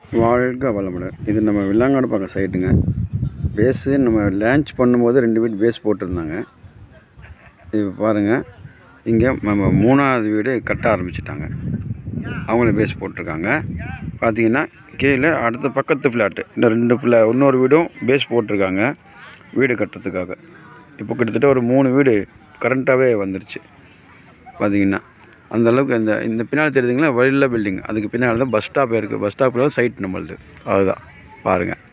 வாழ்க வளமுடன் இது நம்ம வில்லாங்காடு பக்கம் சைட்டுங்க பேஸு நம்ம லான்ச் பண்ணும்போது ரெண்டு வீடு பேஸ் போட்டிருந்தாங்க இது பாருங்கள் இங்கே நம்ம மூணாவது வீடு கட்ட ஆரம்பிச்சிட்டாங்க அவங்களும் பேஸ் போட்டிருக்காங்க பார்த்தீங்கன்னா கீழே அடுத்த பக்கத்து ஃப்ளாட்டு இந்த ரெண்டு ஃப்ளா இன்னொரு வீடும் பேஸ் போட்டிருக்காங்க வீடு கட்டுறதுக்காக இப்போ கிட்டத்தட்ட ஒரு மூணு வீடு கரண்ட்டாகவே வந்துருச்சு பார்த்தீங்கன்னா அந்த அளவுக்கு இந்த இந்த பின்னால் தெரியுதுங்களா வழியில் பில்டிங் அதுக்கு பின்னால் தான் பஸ் ஸ்டாப் இருக்குது பஸ் ஸ்டாப்பில் சைட் நம்மளுது அதுதான் பாருங்கள்